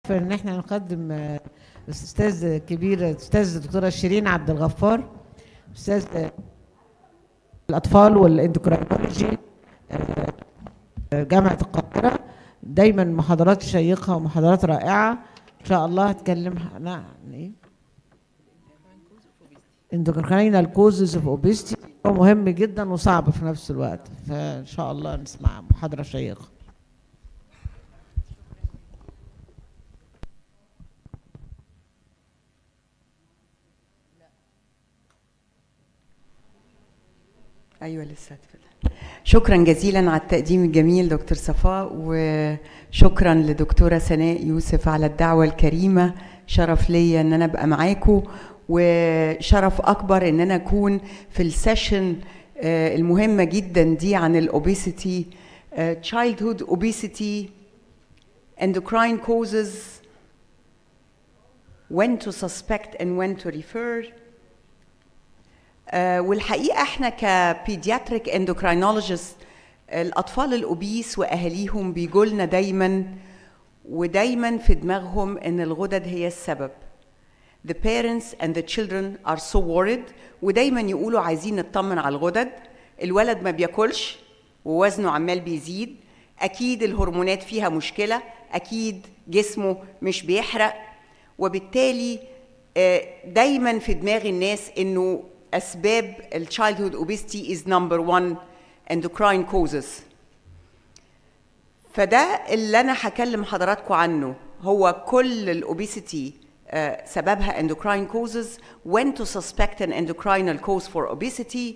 ان احنا نقدم آه، استاذ كبير استاذ الدكتوره شيرين عبد الغفار استاذ آه، الاطفال والاندوكراينولوجي آه، جامعه القاهره دايما محاضرات شيقه ومحاضرات رائعه ان شاء الله هتكلم عن ايه اندوكراينال كوزز اوف اوبيستي هو مهم جدا وصعب في نفس الوقت فان شاء الله نسمع محاضره شيقه ايوه لسه هتفضل. شكرا جزيلا على التقديم الجميل دكتور صفاء وشكرا لدكتوره سناء يوسف على الدعوه الكريمه شرف ليا ان انا ابقى معاكم وشرف اكبر ان انا اكون في السيشن آه، المهمه جدا دي عن الاوبيسيتي childhood obesity endocrine causes when to suspect and when to refer آه، والحقيقه احنا كبيدياتريك اندوكراينولوجيست الاطفال الاوبيس واهاليهم بيجوا لنا دايما ودايما في دماغهم ان الغدد هي السبب The parents and the children are so worried ودايما يقولوا عايزين نطمن على الغدد الولد ما بياكلش ووزنه عمال بيزيد اكيد الهرمونات فيها مشكله اكيد جسمه مش بيحرق وبالتالي آه، دايما في دماغ الناس انه اسباب الشايلدهود اوبيستي از نمبر 1 endocrine causes فده اللي انا هكلم حضراتكم عنه هو كل الاوبيسيتي سببها endocrine causes when to suspect an endocrinal cause for obesity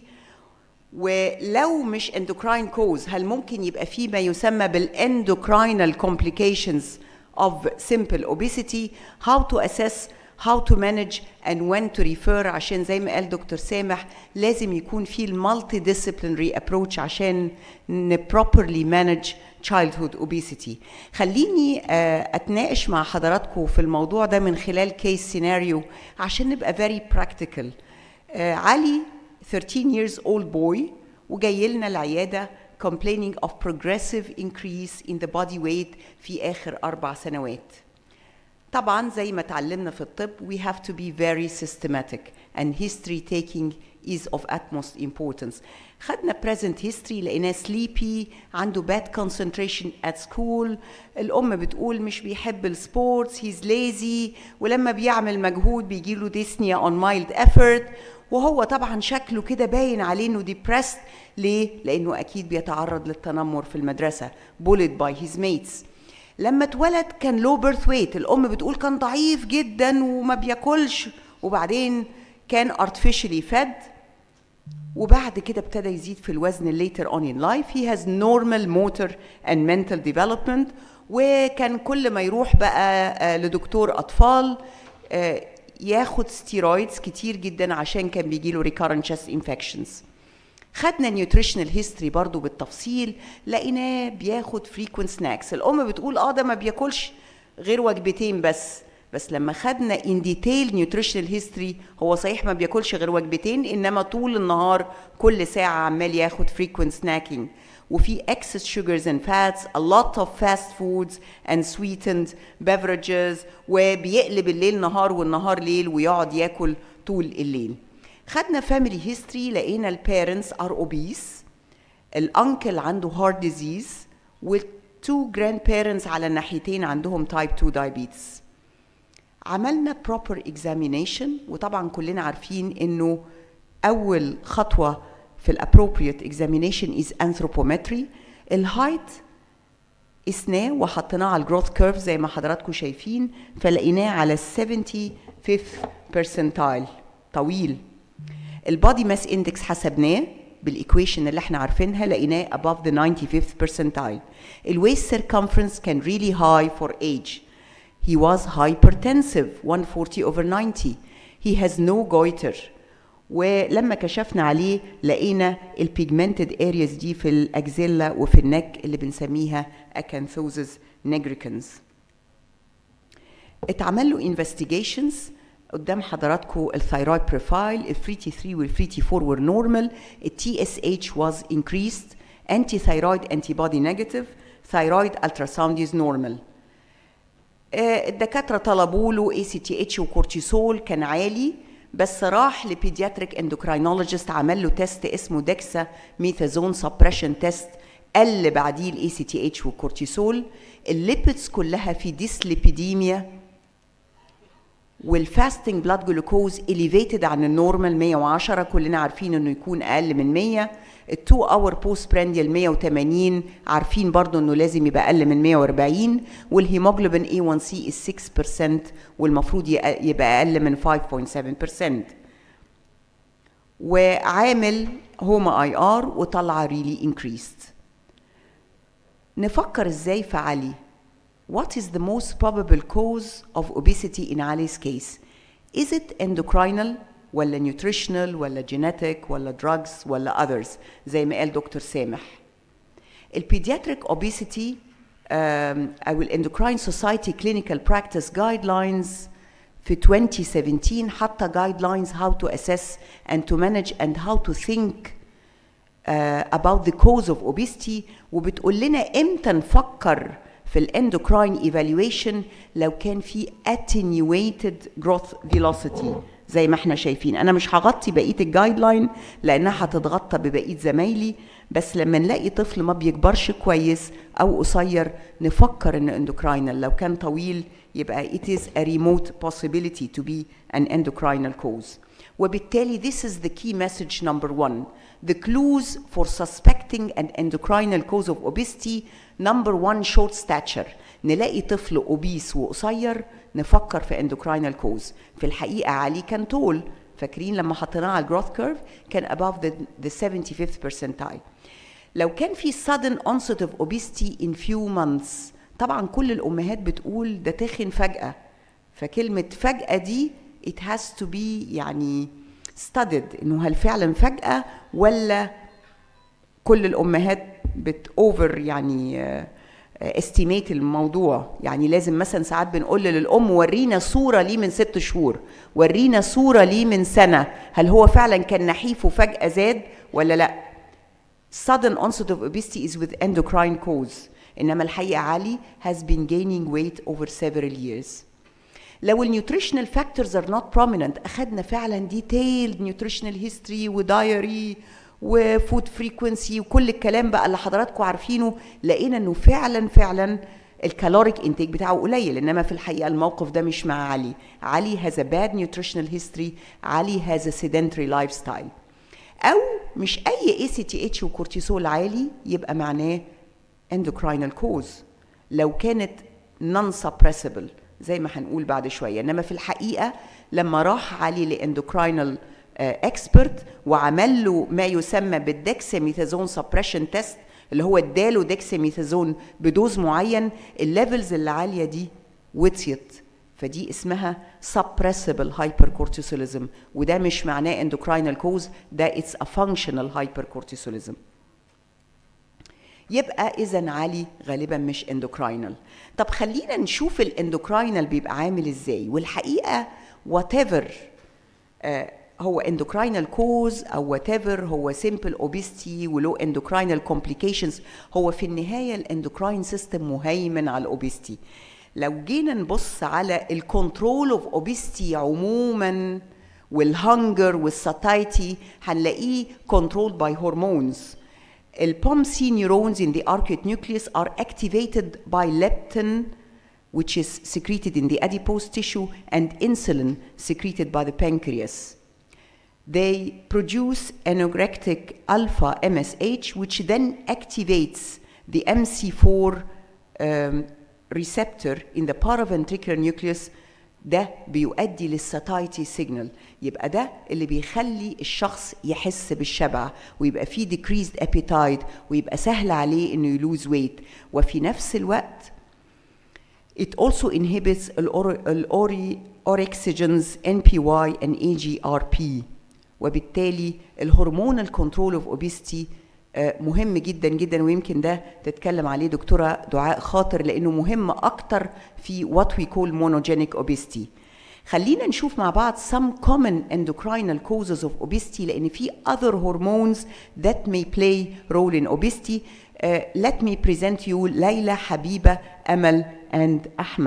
ولو مش endocrine cause هل ممكن يبقى فيه ما يسمى بالendocrinal complications of simple obesity how to assess how to manage and when to refer عشان زي ما قال دكتور سامح لازم يكون في المالتي disciplinary approach عشان ن properly manage childhood obesity خليني آه، اتناقش مع حضراتكم في الموضوع ده من خلال كيس سيناريو عشان نبقى very practical آه، علي 13 years old boy وجاي لنا العياده complaining of progressive increase in the body weight في اخر اربع سنوات طبعا زي ما اتعلمنا في الطب we have to be very systematic and history taking is of utmost importance خدنا present history لقيناه sleepy عنده bad concentration at school الأم بتقول مش بيحب السبورتس he's lazy ولما بيعمل مجهود بيجيله dyspnea on mild effort وهو طبعا شكله كده باين عليه انه depressed ليه؟ لأنه أكيد بيتعرض للتنمر في المدرسة bullied by his mates لما اتولد كان لو بيرث ويت الام بتقول كان ضعيف جدا وما بياكلش وبعدين كان artificially fed وبعد كده ابتدى يزيد في الوزن later on in life he has normal motor and mental development وكان كل ما يروح بقى آه، لدكتور اطفال آه، ياخد ستيرويدز كتير جدا عشان كان بيجيله recurrent chest infections خدنا نيوتريشنال هيستوري برضو بالتفصيل لقيناه بياخد فريكوينت سناكس الام بتقول اه ده ما بياكلش غير وجبتين بس بس لما خدنا ان ديتيل نيوتريشنال هيستوري هو صحيح ما بياكلش غير وجبتين انما طول النهار كل ساعه عمال ياخد فريكوينت سناكينج وفي excess sugars and fats a lot of fast foods and sweetened beverages وبيقلب الليل نهار والنهار ليل ويقعد ياكل طول الليل خدنا فاميلي هيستوري لقينا البيرنتس ار اوبيس الانكل عنده هارت ديزيز والتو جراند بيرنتس على الناحيتين عندهم تايب 2 دايابيتس عملنا proper examination وطبعا كلنا عارفين انه اول خطوه في الابروبريت examination is anthropometry الهايت قسناه وحطيناه على الجروث كيرف زي ما حضراتكم شايفين فلقيناه على 75 percentile طويل البادي ماس اندكس حسبناه بالايكويشن اللي احنا عارفينها لقيناه above the 95th percentile الويست circumference كان really high for age he was hypertensive 140 over 90 he has no goiter ولما كشفنا عليه لقينا البيجمنتد ارياز دي في الاكزيلا وفي النك اللي بنسميها اكانثوزس نيجريكنز اتعمل له انفستيجيشنز قدام حضراتكم الثايرويد بروفايل الفري تي 3 والفري تي 4 were normal التي اس اتش was increased anti thyroid antibody negative thyroid ultrasound is normal آه، الدكاتره طلبوا له اي سي تي اتش وكورتيسول كان عالي بس راح لبيدياتريك اندوكراينولوجيست عمل له تيست اسمه دكسا ميثازون سبريشن تيست قل بعديه الاي سي تي اتش والكورتيسول الليبيدز كلها في ديسليبيديميا والفاستنج بلاد جلوكوز اليفيتد عن النورمال 110 كلنا عارفين انه يكون اقل من 100 ال2 اور بوست برانديال 180 عارفين برضو انه لازم يبقى اقل من 140 والهيموجلوبين A1C is 6% والمفروض يبقى اقل من 5.7% وعامل هوما اي ار وطلع ريلي really increased نفكر ازاي في علي What is the most probable cause of obesity in Ali's case? Is it endocrinal ولا nutritional ولا genetic ولا drugs ولا others زي ما قال دكتور سامح البيدياتريك obesity um, أو الانdocrine society clinical practice guidelines في 2017 حتى guidelines how to assess and to manage and how to think uh, about the cause of obesity وبتقول لنا امتى نفكر في الاندوكراين ايفالويشن لو كان في attenuated growth velocity زي ما احنا شايفين انا مش هغطي بقيه الجايد لاين لانها هتتغطى ببقيه زمايلي بس لما نلاقي طفل ما بيكبرش كويس او قصير نفكر ان اندوكراينال لو كان طويل يبقى it is a remote possibility to be an endocrinal cause وبالتالي this is the key message number one the clues for suspecting an endocrinal cause of obesity number one short stature نلاقي طفل obese وقصير نفكر في endocrinal cause في الحقيقة علي كان طول فاكرين لما حطيناه على الجروث كيرف كان above the, the 75th percentile لو كان في sudden onset of obesity in few months طبعا كل الأمهات بتقول ده تخن فجأة فكلمة فجأة دي it has to be يعني studied انه هل فعلا فجأة ولا كل الأمهات بت over يعني استيميت الموضوع يعني لازم مثلا ساعات بنقول للام ورينا صوره ليه من ست شهور ورينا صوره ليه من سنه هل هو فعلا كان نحيف وفجاه زاد ولا لا sudden onset of obesity is with endocrine cause انما الحقيقه علي has been gaining weight over several years لو النيوتريشنال فاكتورز ار نوت prominent اخذنا فعلا ديتيلد نيوتريشنال هيستوري ودايري وفود فريكونسي وكل الكلام بقى اللي حضراتكم عارفينه لقينا انه فعلا فعلا الكالوريك انتيك بتاعه قليل انما في الحقيقه الموقف ده مش مع علي علي has a bad nutritional history علي has a sedentary lifestyle او مش اي اي سي تي اتش وكورتيسول عالي يبقى معناه endocrinal cause لو كانت non suppressible زي ما هنقول بعد شويه انما في الحقيقه لما راح علي لاندوكراينال اكسبرت وعمل له ما يسمى بالدكساميثازون سبريشن تيست اللي هو اداله دكساميثازون بدوز معين الليفلز اللي عاليه دي وطيت فدي اسمها suppressible hypercortisolism وده مش معناه endocrine cause ده it's a functional hypercortisolism يبقى اذا علي غالبا مش اندوكراينال طب خلينا نشوف الاندوكراينال بيبقى عامل ازاي والحقيقه whatever آه هو اندوكراينال كوز او whatever هو سيمبل اوبستي ولو اندوكراينال كومبليكيشنز هو في النهايه الاندوكراين سيستم مهيمن على الاوبستي لو جينا نبص على الكنترول اوف اوبستي عموما والهنجر والساتايتي هنلاقيه كنترولد باي هرمونز البوم سي neurons in the arcuate nucleus are activated by leptin which is secreted in the adipose tissue and insulin secreted by the pancreas they produce anorectic alpha MSH, which then activates the MC4 um, receptor in the paraventricular nucleus ده بيؤدي للساتايتي سيجنال يبقى ده اللي بيخلي الشخص يحس بالشبع ويبقى فيه decreased appetite ويبقى سهل عليه انه يلوز ويت وفي نفس الوقت it also inhibits الأوري orexogens NPY and AGRP وبالتالي الهرمونال كنترول اوف اوبستي مهم جدا جدا ويمكن ده تتكلم عليه دكتوره دعاء خاطر لانه مهم اكتر في what we call monogenic obesity خلينا نشوف مع بعض some common endocrinal causes of obesity لان في other hormones that may play role in obesity uh, let me present you ليلى حبيبه امل and احمد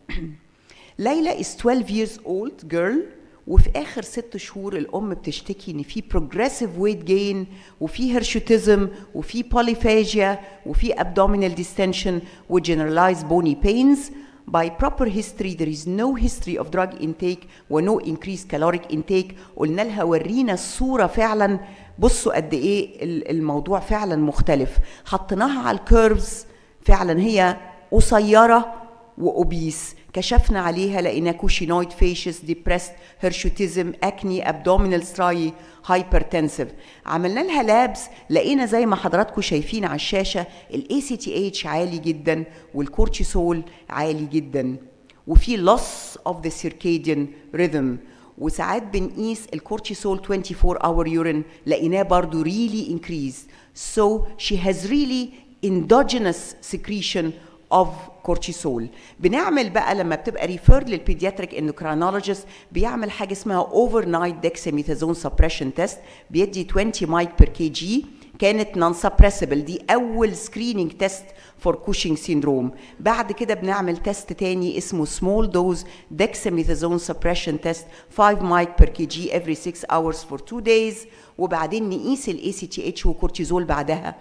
ليلى is 12 years old girl وفي اخر ست شهور الام بتشتكي ان في progressive weight gain وفي hirsutism وفي polyphagia وفي abdominal distension و generalized bony pains by proper history there is no history of drug intake و no increased caloric intake قلنا لها ورينا الصوره فعلا بصوا قد ايه ال- الموضوع فعلا مختلف حطيناها على الكيرفز فعلا هي قصيره واوبيس كشفنا عليها لقينا كوشينويد فيشس ديبرست هيرشوتيزم اكني ابدومينال ستراي هايبرتنسيف عملنا لها لابس لقينا زي ما حضراتكم شايفين على الشاشه الاي سي تي اتش عالي جدا والكورتيسول عالي جدا وفي loss of the circadian rhythm وساعات بنقيس الكورتيسول 24 hour urine لقيناه برضو really increased so she has really endogenous secretion of cortisol بنعمل بقى لما بتبقى ريفيرد للبيدياتريك اندوكرينولوجيست بيعمل حاجه اسمها اوفر نايت ديكساميثازون سبريشن تيست بيدي 20 مايك بير كي جي كانت نون سبريسبل دي اول سكريننج تيست فور كوشنج سيندروم بعد كده بنعمل تيست تاني اسمه سمول دوز دexamethasone سبريشن تيست 5 مايك بير كي جي every 6 hours for 2 days وبعدين نقيس الاي سي تي اتش وكورتيزول بعدها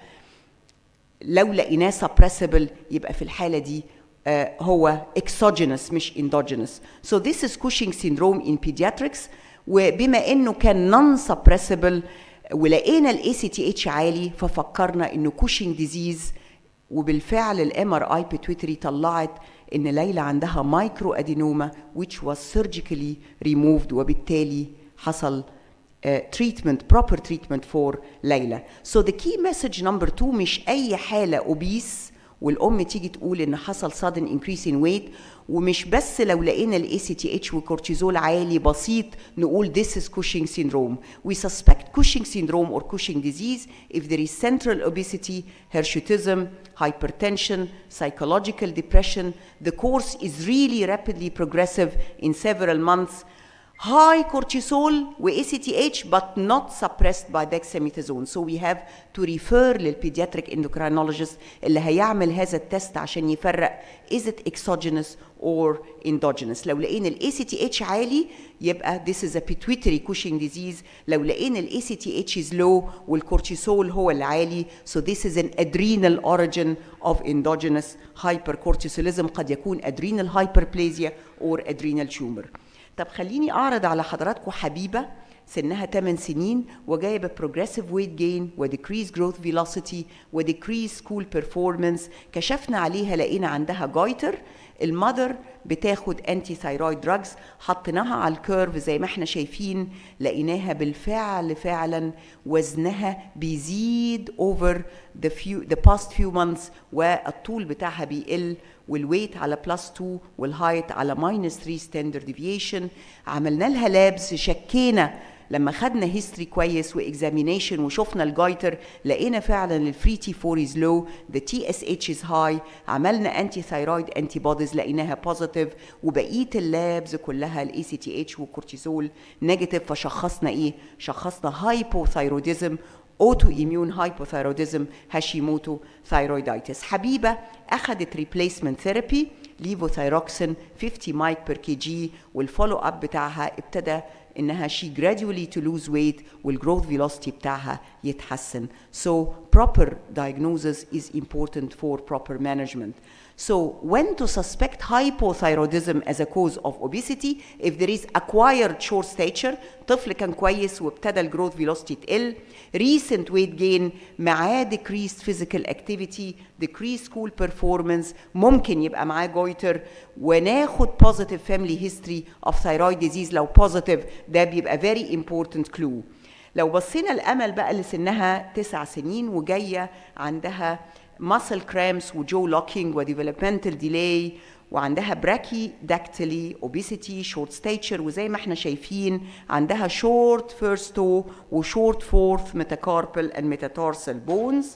لو لقيناه سبريسبل يبقى في الحاله دي آه هو exogenous مش endogenous so this is Cushing syndrome in pediatrics وبما انه كان non suppressible ولقينا الاي سي تي اتش عالي ففكرنا انه كوشنج ديزيز وبالفعل الام ار اي بيتويتري طلعت ان ليلى عندها مايكرو ادينوما which was surgically removed وبالتالي حصل uh, treatment proper treatment for ليلى so the key message number two مش اي حاله obese والام تيجي تقول ان حصل sudden increase in weight ومش بس لو لقينا الاي سي تي اتش وكورتيزول عالي بسيط نقول this is Cushing syndrome we suspect Cushing syndrome or Cushing disease if there is central obesity hirsutism hypertension psychological depression the course is really rapidly progressive in several months high cortisol و ACTH but not suppressed by dexamethasone so we have to refer للبيدياتريك endocrinologist اللي هيعمل هذا التست عشان يفرق is it exogenous or endogenous لو لقينا ال ACTH عالي يبقى this is a pituitary Cushing disease لو لقينا ال ACTH is low والكورتيسول هو العالي so this is an adrenal origin of endogenous hypercortisolism قد يكون adrenal hyperplasia or adrenal tumor طب خليني اعرض على حضراتكم حبيبه سنها 8 سنين وجايبه progressive weight gain و decrease growth velocity و decrease school performance كشفنا عليها لقينا عندها جايتر المذر بتاخد انتي ثايرويد دراجز حطيناها على الكيرف زي ما احنا شايفين لقيناها بالفعل فعلا وزنها بيزيد over the few the past few months والطول بتاعها بيقل والويت على بلس 2 والهايت على ماينس 3 ستاندرد ديفيشن عملنا لها لابس شكينا لما خدنا هيستوري كويس واكزامينيشن وشفنا الجايتر لقينا فعلا الفري تي 4 از لو ذا تي اس اتش از هاي عملنا انتي ثايرويد انتي بوديز لقيناها بوزيتيف وبقيه اللابز كلها الاي سي تي اتش والكورتيزول نيجاتيف فشخصنا ايه؟ شخصنا هايبوثايروديزم اوتو اميون هايبوثايروديزم هاشيموتو ثايرويدايتس حبيبه اخذت ريبليسمنت ثيرابي ليفوثايروكسين 50 مايك بير كي جي والفولو اب بتاعها ابتدى انها she gradually to lose weight والgrowth velocity بتاعها يتحسن so proper diagnosis is important for proper management so when to suspect hypothyroidism as a cause of obesity if there is acquired short stature طفل كان كويس وابتدى الجروث velocity تقل recent weight gain معاه decreased physical activity decreased school performance ممكن يبقى معاه جويتر وناخد positive family history of thyroid disease لو positive ده بيبقى very important clue لو بصينا الامل بقى اللي سنها تسع سنين وجايه عندها muscle cramps وجو لوكينج وديفلوبمنتال ديلاي وعندها براكي داكتيلي اوبيسيتي شورت ستيتشر وزي ما احنا شايفين عندها شورت فيرست تو وشورت فورث ميتاكاربل اند ميتاتارسال بونز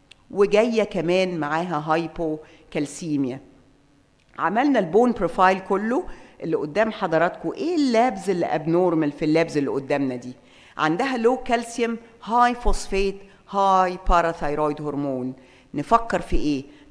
وجايه كمان معاها هايبو كالسيميا عملنا البون بروفايل كله اللي قدام حضراتكم ايه اللابز اللي ابنورمال في اللابز اللي قدامنا دي عندها لو كالسيوم هاي فوسفيت هاي باراثايرويد هرمون نفكر في ايه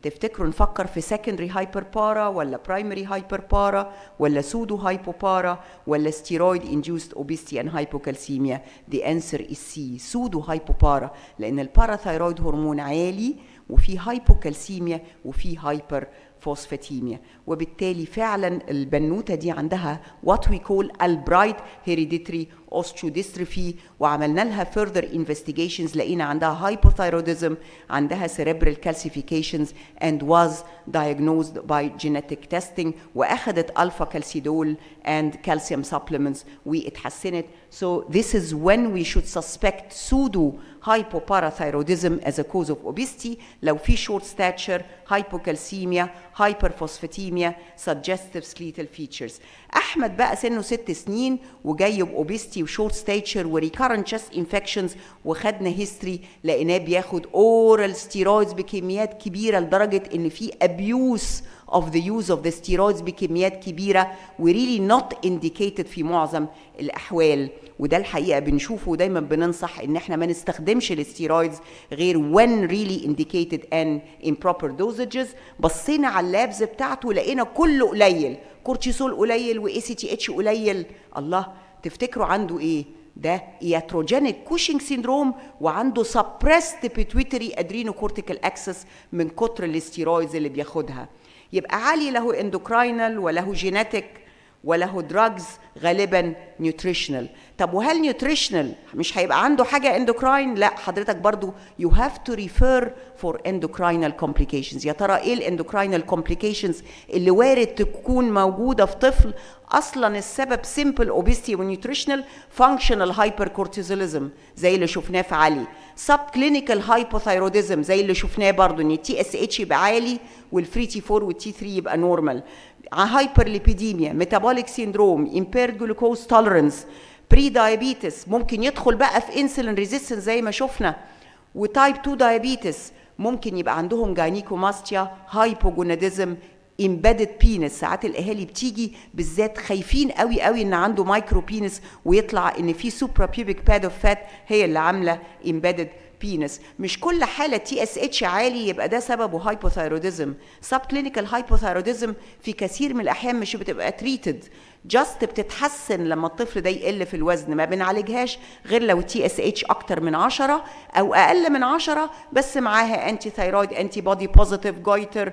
تفتكروا نفكر في secondary hyperpara ولا primary hyperpara ولا pseudo hypopara ولا steroid induced obesity and hypocalcemia the answer is C pseudo hypopara لأن الباراثايرويد هرمون عالي وفي هايبوكالسيميا وفي هايبر فوسفاتيميا وبالتالي فعلا البنوته دي عندها what we call البرايت hereditary osteodystrophy وعملنا لها further investigations لقينا عندها hypothyroidism عندها cerebral calcifications and was diagnosed by genetic testing واخذت الفا كالسيدول and calcium supplements واتحسنت so this is when we should suspect pseudo hypoparathyroidism as a cause of obesity لو في short stature hypocalcemia hyperphosphatemia suggestive skeletal features احمد بقى سنه ست سنين وجاي باوبستي وشورت ستاتشر وريكارنت chest انفكشنز وخدنا هيستوري لقيناه بياخد اورال ستيرويدز بكميات كبيره لدرجه ان في ابيوس of the use of the steroids بكميات كبيره وريلي نوت indicated في معظم الاحوال وده الحقيقه بنشوفه ودايما بننصح ان احنا ما نستخدمش الستيرويدز غير when really indicated and in proper dosages بصينا على اللابز بتاعته لقينا كله قليل كورتيسول قليل واي سي تي اتش قليل الله تفتكروا عنده ايه ده ياتروجينيك كوشنج سيندروم وعنده سبريست بيتويتري ادرينوكورتيكال اكسس من كتر الاستيرويدز اللي بياخدها يبقى علي له اندوكراينال وله جيناتيك وله دراجز غالبا نيوتريشنال طب وهل نيوتريشنال مش هيبقى عنده حاجه اندوكراين لا حضرتك برضو يو هاف تو ريفير فور اندوكراينال كومبليكيشنز يا ترى ايه الاندوكراينال كومبليكيشنز اللي وارد تكون موجوده في طفل اصلا السبب سيمبل اوبستي ونيوتريشنال فانكشنال هايبر كورتيزوليزم زي اللي شفناه في علي سب كلينيكال هايبوثايروديزم زي اللي شفناه برضو ان التي اس اتش يبقى عالي والفري تي 4 والتي 3 يبقى نورمال هايبر ليبيديميا ميتابوليك سيندروم impaired جلوكوز توليرنس بري دايابيتس ممكن يدخل بقى في انسولين ريزيستنس زي ما شفنا وتايب 2 دايابيتس ممكن يبقى عندهم جاينيكوماستيا هايبوجوناديزم امبيدد بينس ساعات الاهالي بتيجي بالذات خايفين قوي قوي ان عنده مايكرو بينس ويطلع ان في سوبرا بيوبيك باد اوف فات هي اللي عامله امبيدد بينس مش كل حاله تي اس اتش عالي يبقى ده سببه هايبوثايروديزم سب كلينيكال هايبوثايروديزم في كثير من الاحيان مش بتبقى تريتد جاست بتتحسن لما الطفل ده يقل في الوزن ما بنعالجهاش غير لو تي اس اتش اكتر من 10 او اقل من 10 بس معاها انتي ثايرويد انتي بودي بوزيتيف جويتر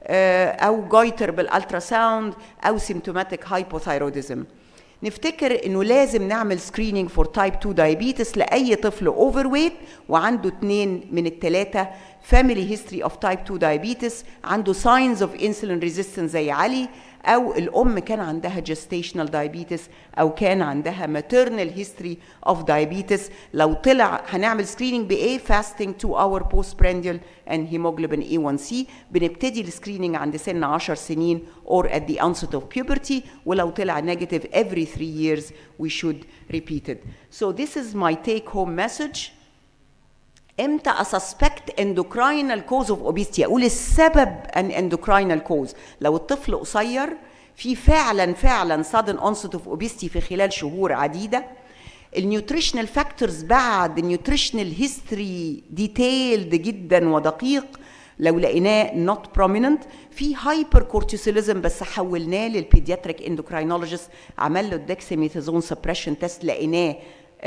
او جويتر بالالترا ساوند او سيمتوماتيك هايبوثايروديزم نفتكر انه لازم نعمل سكريننج فور تايب 2 دايابيتس لاي طفل اوفر ويت وعنده اثنين من الثلاثه فاميلي هيستوري اوف تايب 2 دايابيتس عنده ساينز اوف انسولين ريزيستنس زي علي او الام كان عندها جستيشنال دايابيتس او كان عندها ماتيرنال هيستوري اوف دايابيتس لو طلع هنعمل سكريننج بايه فاستنج 2 اور بوست برانديال and hemoglobin A1C بنبتدي السكريننج عند سن 10 سنين or at the onset of puberty ولو طلع negative every 3 years we should repeat it. So this is my take home message. امتى اسسبكت اندوكراينال كوز اوف اوبيستي اقول السبب ان اندوكراينال كوز لو الطفل قصير في فعلا فعلا sudden onset of obesity في خلال شهور عديده النيوتريشنال فاكتورز بعد النيوتريشنال هيستوري ديتيلد جدا ودقيق لو لقيناه نوت بروميننت في هايبر كورتيسوليزم بس حولناه للبيدياتريك اندوكراينولوجيست عمل له الدكسيميثازون سبريشن تيست لقيناه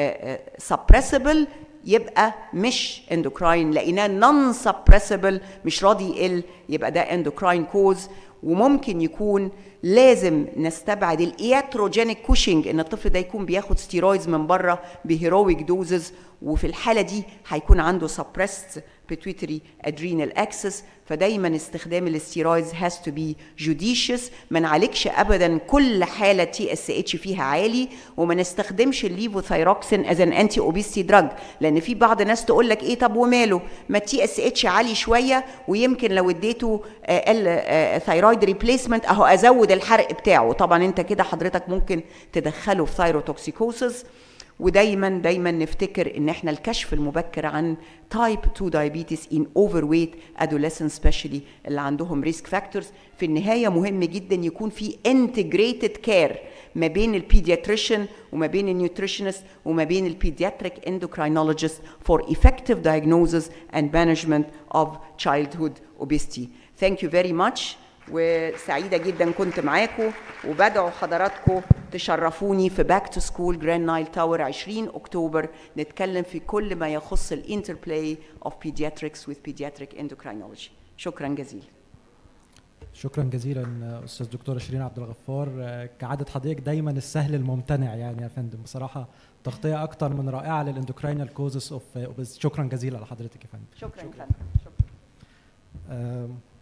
سبريسبل يبقى مش اندوكراين لقيناه نون سبريسبل مش راضي يقل يبقى ده اندوكراين كوز وممكن يكون لازم نستبعد الاياتروجينيك كوشنج ان الطفل ده يكون بياخد ستيرويدز من بره بهيرويك دوزز وفي الحاله دي هيكون عنده سبريست pituitary adrenal axis فدايما استخدام الاستيرويدز has to be judicious ما نعالجش ابدا كل حاله تي اس اتش فيها عالي وما نستخدمش الليفوثايروكسين از ان انتي اوبيستي دراج لان في بعض الناس تقول لك ايه طب وماله ما التي اس اتش عالي شويه ويمكن لو اديته ال ثايرويد ريبليسمنت اهو ازود الحرق بتاعه طبعا انت كده حضرتك ممكن تدخله في ثايروتوكسيكوسس ودايما دايما نفتكر ان احنا الكشف المبكر عن تايب 2 diabetes in overweight adolescents especially اللي عندهم ريسك فاكتورز في النهايه مهم جدا يكون في integrated care ما بين البيدياتريشن وما بين النيوتريشنست وما بين البيدياتريك endocrinologist for effective diagnosis and management of childhood obesity. Thank you very much وسعيدة جدا كنت معاكم وبدعو حضراتكم تشرفوني في باك تو سكول جراند نايل تاور 20 اكتوبر نتكلم في كل ما يخص الانتربلاي اوف pediatrics with pediatric endocrinology شكرا جزيلا شكرا جزيلا استاذ دكتوره شيرين عبد الغفار كعاده حضرتك دايما السهل الممتنع يعني يا فندم بصراحه تغطيه اكتر من رائعه للاندوكراينال كوزز اوف شكرا جزيلا لحضرتك يا فندم شكرا, شكرا. شكرا. آم،